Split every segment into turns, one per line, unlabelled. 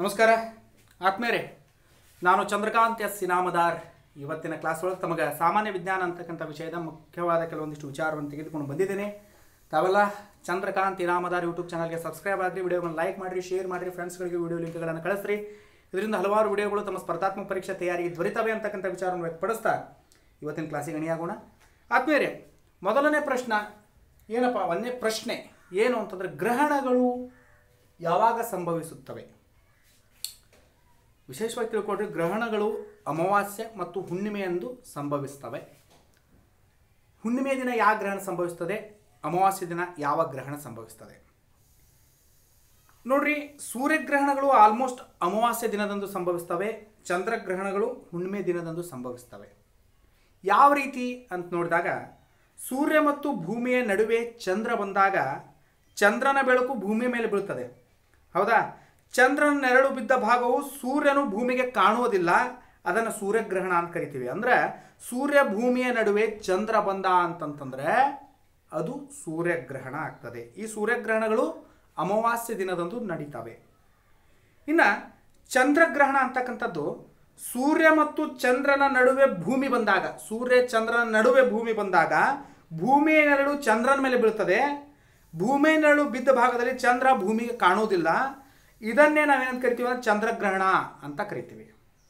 ನಮಸ್ಕಾರ ಆತ್ಮೇರೆ ನಾನು ಚಂದ್ರಕಾಂತ್ ಎಸ್ ಇನಾಮದಾರ್ ಇವತ್ತಿನ ಕ್ಲಾಸ್ ಒಳಗೆ ತಮಗೆ ಸಾಮಾನ್ಯ ವಿಜ್ಞಾನ ಅಂತಕ್ಕಂಥ ವಿಷಯದ ಮುಖ್ಯವಾದ ಕೆಲವೊಂದಿಷ್ಟು ವಿಚಾರವನ್ನು ತೆಗೆದುಕೊಂಡು ಬಂದಿದ್ದೇನೆ ತಾವೆಲ್ಲ ಚಂದ್ರಕಾಂತ್ ಇನಾಮದಾರ್ ಯೂಟ್ಯೂಬ್ ಚಾನಲ್ಗೆ ಸಬ್ಸ್ಕ್ರೈಬ್ ಆಗಿರಿ ವಿಡಿಯೋವನ್ನು ಲೈಕ್ ಮಾಡಿರಿ ಶೇರ್ ಮಾಡಿರಿ ಫ್ರೆಂಡ್ಸ್ಗಳಿಗೆ ವಿಡಿಯೋ ಲಿಂಕ್ಗಳನ್ನು ಕಳಿಸ್ರಿ ಇದರಿಂದ ಹಲವಾರು ವಿಡಿಯೋಗಳು ತಮ್ಮ ಸ್ಪರ್ಧಾತ್ಮಕ ಪರೀಕ್ಷೆ ತಯಾರಿಗೆ ತ್ವರಿತವೆ ಅಂತಕ್ಕಂಥ ವಿಚಾರವನ್ನು ವ್ಯಕ್ತಪಡಿಸ್ತಾ ಇವತ್ತಿನ ಕ್ಲಾಸಿಗೆ ಅಣಿಯಾಗೋಣ ಆತ್ಮೀಯರೇ ಮೊದಲನೇ ಪ್ರಶ್ನೆ ಏನಪ್ಪ ಒಂದನೇ ಪ್ರಶ್ನೆ ಏನು ಅಂತಂದರೆ ಗ್ರಹಣಗಳು ಯಾವಾಗ ಸಂಭವಿಸುತ್ತವೆ ವಿಶೇಷವಾಗಿ ತಿಳ್ಕೊಂಡ್ರೆ ಗ್ರಹಣಗಳು ಅಮಾವಾಸ್ಯೆ ಮತ್ತು ಹುಣ್ಣಿಮೆಯಂದು ಸಂಭವಿಸ್ತವೆ ಹುಣ್ಣಿಮೆ ದಿನ ಯಾವ ಗ್ರಹಣ ಸಂಭವಿಸ್ತದೆ ಅಮಾವಾಸ್ಯೆ ದಿನ ಯಾವ ಗ್ರಹಣ ಸಂಭವಿಸ್ತದೆ ನೋಡ್ರಿ ಸೂರ್ಯಗ್ರಹಣಗಳು ಆಲ್ಮೋಸ್ಟ್ ಅಮಾವಾಸ್ಯೆ ದಿನದಂದು ಸಂಭವಿಸ್ತವೆ ಚಂದ್ರಗ್ರಹಣಗಳು ಹುಣ್ಣಿಮೆ ದಿನದಂದು ಸಂಭವಿಸ್ತವೆ ಯಾವ ರೀತಿ ಅಂತ ನೋಡಿದಾಗ ಸೂರ್ಯ ಮತ್ತು ಭೂಮಿಯ ನಡುವೆ ಚಂದ್ರ ಬಂದಾಗ ಚಂದ್ರನ ಬೆಳಕು ಭೂಮಿಯ ಮೇಲೆ ಬೀಳ್ತದೆ ಹೌದಾ ಚಂದ್ರನ ನೆರಳು ಬಿದ್ದ ಭಾಗವು ಸೂರ್ಯನು ಭೂಮಿಗೆ ಕಾಣುವುದಿಲ್ಲ ಅದನ್ನು ಸೂರ್ಯಗ್ರಹಣ ಅಂತ ಕರಿತೀವಿ ಅಂದ್ರೆ ಸೂರ್ಯ ಭೂಮಿಯ ನಡುವೆ ಚಂದ್ರ ಬಂದ ಅಂತಂತಂದ್ರೆ ಅದು ಸೂರ್ಯಗ್ರಹಣ ಆಗ್ತದೆ ಈ ಸೂರ್ಯಗ್ರಹಣಗಳು ಅಮಾವಾಸ್ಯೆ ದಿನದಂದು ನಡೀತವೆ ಇನ್ನು ಚಂದ್ರಗ್ರಹಣ ಅಂತಕ್ಕಂಥದ್ದು ಸೂರ್ಯ ಮತ್ತು ಚಂದ್ರನ ನಡುವೆ ಭೂಮಿ ಬಂದಾಗ ಸೂರ್ಯ ಚಂದ್ರನ ನಡುವೆ ಭೂಮಿ ಬಂದಾಗ ಭೂಮಿಯ ನೆರಳು ಚಂದ್ರನ ಮೇಲೆ ಬೀಳ್ತದೆ ಭೂಮಿಯ ನೆರಳು ಬಿದ್ದ ಭಾಗದಲ್ಲಿ ಚಂದ್ರ ಭೂಮಿಗೆ ಕಾಣುವುದಿಲ್ಲ ಇದನ್ನೇ ನಾವೇನಂತ ಕರಿತೀವಿ ಅಂದ್ರೆ ಚಂದ್ರಗ್ರಹಣ ಅಂತ ಕರಿತೀವಿ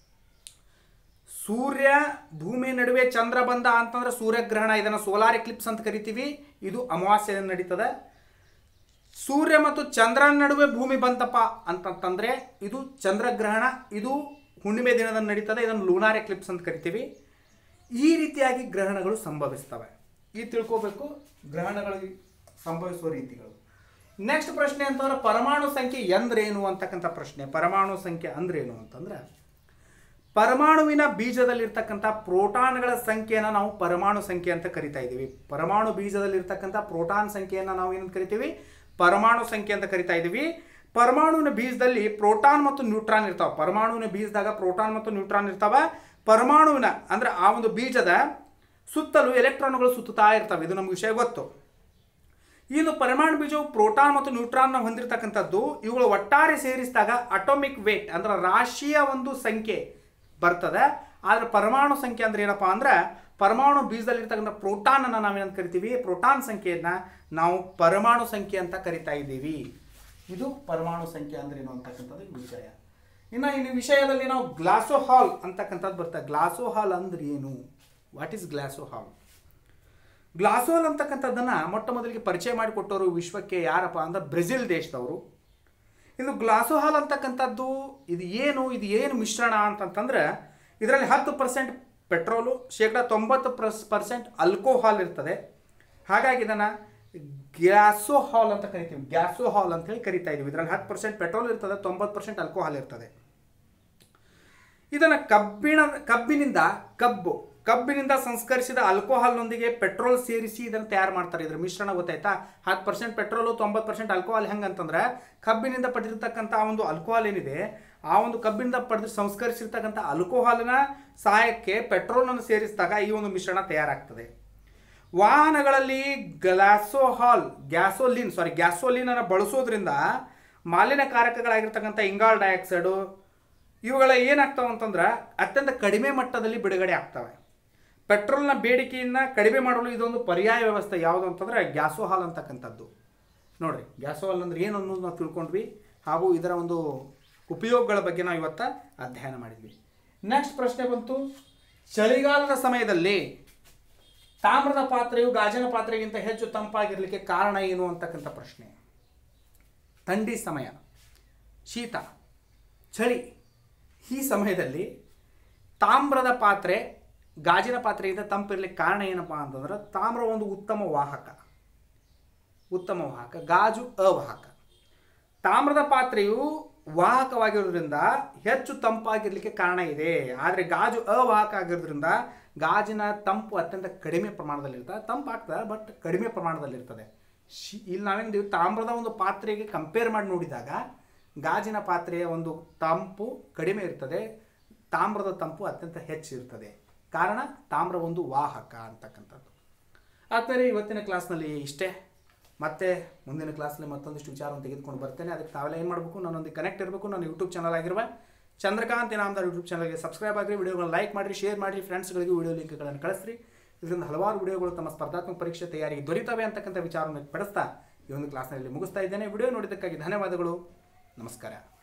ಸೂರ್ಯ ಭೂಮಿ ನಡುವೆ ಚಂದ್ರ ಬಂದ ಅಂತಂದ್ರೆ ಸೂರ್ಯಗ್ರಹಣ ಇದನ್ನು ಸೋಲಾರ್ ಎಕ್ಲಿಪ್ಸ್ ಅಂತ ಕರಿತೀವಿ ಇದು ಅಮಾವಾಸ್ಯೆ ನಡೀತದೆ ಸೂರ್ಯ ಮತ್ತು ಚಂದ್ರನ ನಡುವೆ ಭೂಮಿ ಬಂತಪ್ಪ ಅಂತಂತಂದ್ರೆ ಇದು ಚಂದ್ರಗ್ರಹಣ ಇದು ಹುಣ್ಣಿಮೆ ದಿನದಂದು ನಡೀತದೆ ಇದನ್ನು ಲೂನಾರ್ ಎಕ್ಲಿಪ್ಸ್ ಅಂತ ಕರಿತೀವಿ ಈ ರೀತಿಯಾಗಿ ಗ್ರಹಣಗಳು ಸಂಭವಿಸ್ತವೆ ಈ ತಿಳ್ಕೋಬೇಕು ಗ್ರಹಣಗಳು ಸಂಭವಿಸುವ ರೀತಿಗಳು ನೆಕ್ಸ್ಟ್ ಪ್ರಶ್ನೆ ಅಂತಂದ್ರೆ ಪರಮಾಣು ಸಂಖ್ಯೆ ಎಂದ್ರೇನು ಅಂತಕ್ಕಂಥ ಪ್ರಶ್ನೆ ಪರಮಾಣು ಸಂಖ್ಯೆ ಅಂದ್ರೇನು ಅಂತಂದ್ರೆ ಪರಮಾಣುವಿನ ಬೀಜದಲ್ಲಿರ್ತಕ್ಕಂಥ ಪ್ರೋಟಾನ್ಗಳ ಸಂಖ್ಯೆಯನ್ನು ನಾವು ಪರಮಾಣು ಸಂಖ್ಯೆ ಅಂತ ಕರಿತಾ ಇದ್ದೀವಿ ಪರಮಾಣು ಬೀಜದಲ್ಲಿರ್ತಕ್ಕಂಥ ಪ್ರೋಟಾನ್ ಸಂಖ್ಯೆಯನ್ನು ನಾವು ಏನಂತ ಕರಿತೀವಿ ಪರಮಾಣು ಸಂಖ್ಯೆ ಅಂತ ಕರಿತಾ ಇದ್ದೀವಿ ಪರಮಾಣುವಿನ ಬೀಜದಲ್ಲಿ ಪ್ರೋಟಾನ್ ಮತ್ತು ನ್ಯೂಟ್ರಾನ್ ಇರ್ತಾವೆ ಪರಮಾಣುವಿನ ಬೀಜದಾಗ ಪ್ರೋಟಾನ್ ಮತ್ತು ನ್ಯೂಟ್ರಾನ್ ಇರ್ತಾವೆ ಪರಮಾಣುವಿನ ಅಂದ್ರೆ ಆ ಒಂದು ಬೀಜದ ಸುತ್ತಲೂ ಎಲೆಕ್ಟ್ರಾನ್ಗಳು ಸುತ್ತುತ್ತಾ ಇರ್ತವೆ ಇದು ನಮ್ಗೆ ವಿಷಯ ಗೊತ್ತು ಇದು ಪರಮಾಣು ಬೀಜವು ಪ್ರೋಟಾನ್ ಮತ್ತು ನ್ಯೂಟ್ರಾನ್ನ ಹೊಂದಿರತಕ್ಕಂಥದ್ದು ಇವುಗಳು ಒಟ್ಟಾರೆ ಸೇರಿಸಿದಾಗ ಅಟೋಮಿಕ್ ವೇಟ್ ಅಂದ್ರೆ ರಾಶಿಯ ಒಂದು ಸಂಖ್ಯೆ ಬರ್ತದೆ ಆದರೆ ಪರಮಾಣು ಸಂಖ್ಯೆ ಅಂದ್ರೆ ಏನಪ್ಪಾ ಅಂದ್ರೆ ಪರಮಾಣು ಬೀಜದಲ್ಲಿರ್ತಕ್ಕಂಥ ಪ್ರೋಟಾನನ್ನು ನಾವೇನಂತ ಕರಿತೀವಿ ಪ್ರೋಟಾನ್ ಸಂಖ್ಯೆಯನ್ನು ನಾವು ಪರಮಾಣು ಸಂಖ್ಯೆ ಅಂತ ಕರಿತಾ ಇದ್ದೀವಿ ಇದು ಪರಮಾಣು ಸಂಖ್ಯೆ ಅಂದ್ರೆ ಏನು ಅಂತಕ್ಕಂಥದ್ದು ವಿಷಯ ಇನ್ನು ಈ ವಿಷಯದಲ್ಲಿ ನಾವು ಗ್ಲಾಸೋ ಹಾಲ್ ಅಂತಕ್ಕಂಥದ್ದು ಬರ್ತದೆ ಗ್ಲಾಸೋ ಹಾಲ್ ಅಂದ್ರೆ ಏನು ವಾಟ್ ಈಸ್ ಗ್ಲಾಸೋ ಹಾಲ್ ಗ್ಲಾಸೋಲ್ ಅಂತಕ್ಕಂಥದ್ದನ್ನು ಮೊಟ್ಟ ಮೊದಲಿಗೆ ಪರಿಚಯ ಮಾಡಿಕೊಟ್ಟವರು ವಿಶ್ವಕ್ಕೆ ಯಾರಪ್ಪ ಅಂದ್ರೆ ಬ್ರೆಜಿಲ್ ದೇಶದವರು ಇದು ಗ್ಲಾಸೋಹಾಲ್ ಅಂತಕ್ಕಂಥದ್ದು ಇದು ಏನು ಇದು ಏನು ಮಿಶ್ರಣ ಅಂತಂತಂದ್ರೆ ಇದರಲ್ಲಿ ಹತ್ತು ಪರ್ಸೆಂಟ್ ಪೆಟ್ರೋಲು ಶೇಕಡ ತೊಂಬತ್ತು ಪ್ಲಸ್ ಪರ್ಸೆಂಟ್ ಅಲ್ಕೋಹಾಲ್ ಇರ್ತದೆ ಹಾಗಾಗಿ ಇದನ್ನು ಗ್ಯಾಸೋಹಾಲ್ ಅಂತ ಕರಿತೀವಿ ಗ್ಯಾಸೋಹಾಲ್ ಅಂತ ಹೇಳಿ ಕರಿತಾ ಇದೀವಿ ಇದರಲ್ಲಿ ಹತ್ತು ಪರ್ಸೆಂಟ್ ಪೆಟ್ರೋಲ್ ಇರ್ತದೆ ತೊಂಬತ್ತು ಪರ್ಸೆಂಟ್ ಅಲ್ಕೋಹಾಲ್ ಇರ್ತದೆ ಇದನ್ನು ಕಬ್ಬಿಣ ಕಬ್ಬಿನಿಂದ ಕಬ್ಬು ಕಬ್ಬಿನಿಂದ ಸಂಸ್ಕರಿಸಿದ ಆಲ್ಕೋಹಾಲ್ನೊಂದಿಗೆ ಪೆಟ್ರೋಲ್ ಸೇರಿಸಿ ಇದನ್ನು ತಯಾರು ಮಾಡ್ತಾರೆ ಇದ್ರ ಮಿಶ್ರಣ ಗೊತ್ತಾಯ್ತಾ ಹತ್ತು ಪರ್ಸೆಂಟ್ ಪೆಟ್ರೋಲು ತೊಂಬತ್ತು ಪರ್ಸೆಂಟ್ ಆಲ್ಕೋಹಾಲ್ ಹೆಂಗಂತಂದ್ರೆ ಕಬ್ಬಿನಿಂದ ಪಡೆದಿರ್ತಕ್ಕಂಥ ಆ ಒಂದು ಆಲ್ಕೋಹಾಲ್ ಏನಿದೆ ಆ ಒಂದು ಕಬ್ಬಿನಿಂದ ಪಡೆದು ಸಂಸ್ಕರಿಸಿರ್ತಕ್ಕಂಥ ಆಲ್ಕೋಹಾಲಿನ ಸಹಾಯಕ್ಕೆ ಪೆಟ್ರೋಲನ್ನು ಸೇರಿಸಿದಾಗ ಈ ಒಂದು ಮಿಶ್ರಣ ತಯಾರಾಗ್ತದೆ ವಾಹನಗಳಲ್ಲಿ ಗ್ಲಾಸೋಹಾಲ್ ಗ್ಯಾಸೋಲಿನ್ ಸಾರಿ ಗ್ಯಾಸೋಲಿನನ್ನು ಬಳಸೋದ್ರಿಂದ ಮಾಲಿನ್ಯಕಾರಕಗಳಾಗಿರ್ತಕ್ಕಂಥ ಇಂಗಾಲ್ ಡೈಆಕ್ಸೈಡು ಇವುಗಳ ಏನಾಗ್ತಾವೆ ಅಂತಂದ್ರೆ ಅತ್ಯಂತ ಕಡಿಮೆ ಮಟ್ಟದಲ್ಲಿ ಬಿಡುಗಡೆ ಆಗ್ತವೆ ಪೆಟ್ರೋಲ್ನ ಬೇಡಿಕೆಯನ್ನು ಕಡಿಮೆ ಮಾಡಲು ಇದೊಂದು ಪರ್ಯಾಯ ವ್ಯವಸ್ಥೆ ಯಾವುದು ಅಂತಂದರೆ ಗ್ಯಾಸೋಹಾಲ್ ಅಂತಕ್ಕಂಥದ್ದು ನೋಡಿರಿ ಗ್ಯಾಸೋಹಾಲ್ ಅಂದ್ರೆ ಏನು ಅನ್ನೋದು ನಾವು ತಿಳ್ಕೊಂಡ್ವಿ ಹಾಗೂ ಇದರ ಒಂದು ಉಪಯೋಗಗಳ ಬಗ್ಗೆ ನಾವು ಇವತ್ತು ಅಧ್ಯಯನ ಮಾಡಿದ್ವಿ ನೆಕ್ಸ್ಟ್ ಪ್ರಶ್ನೆ ಬಂತು ಚಳಿಗಾಲದ ಸಮಯದಲ್ಲಿ ತಾಮ್ರದ ಪಾತ್ರೆಯು ಗಾಜಿನ ಪಾತ್ರೆಗಿಂತ ಹೆಚ್ಚು ತಂಪಾಗಿರಲಿಕ್ಕೆ ಕಾರಣ ಏನು ಅಂತಕ್ಕಂಥ ಪ್ರಶ್ನೆ ಥಂಡಿ ಸಮಯ ಶೀತ ಚಳಿ ಈ ಸಮಯದಲ್ಲಿ ತಾಮ್ರದ ಪಾತ್ರೆ ಗಾಜಿನ ಪಾತ್ರೆಯಿಂದ ತಂಪಿರಲಿಕ್ಕೆ ಕಾರಣ ಏನಪ್ಪ ಅಂತಂದ್ರೆ ತಾಮ್ರ ಒಂದು ಉತ್ತಮ ವಾಹಕ ಉತ್ತಮ ವಾಹಕ ಗಾಜು ಅವಾಹಕ ತಾಮ್ರದ ಪಾತ್ರೆಯು ವಾಹಕವಾಗಿರೋದ್ರಿಂದ ಹೆಚ್ಚು ತಂಪಾಗಿರಲಿಕ್ಕೆ ಕಾರಣ ಇದೆ ಆದರೆ ಗಾಜು ಅವಾಹಕ ಆಗಿರೋದ್ರಿಂದ ಗಾಜಿನ ತಂಪು ಅತ್ಯಂತ ಕಡಿಮೆ ಪ್ರಮಾಣದಲ್ಲಿರ್ತದೆ ತಂಪು ಆಗ್ತದೆ ಬಟ್ ಕಡಿಮೆ ಪ್ರಮಾಣದಲ್ಲಿರ್ತದೆ ಶಿ ಇಲ್ಲಿ ನಾವೇನು ತಾಮ್ರದ ಒಂದು ಪಾತ್ರೆಗೆ ಕಂಪೇರ್ ಮಾಡಿ ನೋಡಿದಾಗ ಗಾಜಿನ ಪಾತ್ರೆಯ ಒಂದು ತಂಪು ಕಡಿಮೆ ಇರ್ತದೆ ತಾಮ್ರದ ತಂಪು ಅತ್ಯಂತ ಹೆಚ್ಚಿರ್ತದೆ ಕಾರಣ ತಾಮ್ರ ಒಂದು ವಾಹಕ ಅಂತಕ್ಕಂಥದ್ದು ಆದರೆ ಇವತ್ತಿನ ಕ್ಲಾಸ್ನಲ್ಲಿ ಇಷ್ಟೇ ಮತ್ತೆ ಮುಂದಿನ ಕ್ಲಾಸಲ್ಲಿ ಮತ್ತೊಂದಿಷ್ಟು ವಿಚಾರವನ್ನು ತೆಗೆದುಕೊಂಡು ಬರ್ತೇನೆ ಅದಕ್ಕೆ ತಾವೆಲ್ಲ ಏನು ಮಾಡಬೇಕು ನನ್ನೊಂದಿಗೆ ಕನೆಕ್ಟ್ ಇರಬೇಕು ನನ್ನ ಯೂಟ್ಯೂಬ್ ಚಾನಲ್ ಆಗಿರುವ ಚಂದ್ರಕಾಂತ್ ಇನಾಮದಾರ್ ಯೂಟ್ಯೂಬ್ ಚಾನಲ್ಗೆ ಸಬ್ಸ್ಕ್ರೈಬ್ ಆಗಿರಿ ವಿಡಿಯೋಗಳನ್ನ ಲೈಕ್ ಮಾಡಿರಿ ಶೇರ್ ಮಾಡಿರಿ ಫ್ರೆಂಡ್ಸ್ಗಳಿಗೆ ವಿಡಿಯೋ ಲಿಂಕ್ಗಳನ್ನು ಕಳಿಸ್ರಿ ಇದರಿಂದ ಹಲವಾರು ವಿಡಿಯೋಗಳು ತಮ್ಮ ಸ್ಪರ್ಧಾತ್ಮಕ ಪರೀಕ್ಷೆ ತಯಾರಿಗೆ ದೊರೀತವೆ ಅಂತಕ್ಕಂಥ ವಿಚಾರವನ್ನು ಪಡಿಸ್ತಾ ಈ ಒಂದು ಕ್ಲಾಸ್ನಲ್ಲಿ ಮುಗಿಸ್ತಾ ಇದ್ದೇನೆ ವಿಡಿಯೋ ನೋಡಿದ್ದಕ್ಕಾಗಿ ಧನ್ಯವಾದಗಳು ನಮಸ್ಕಾರ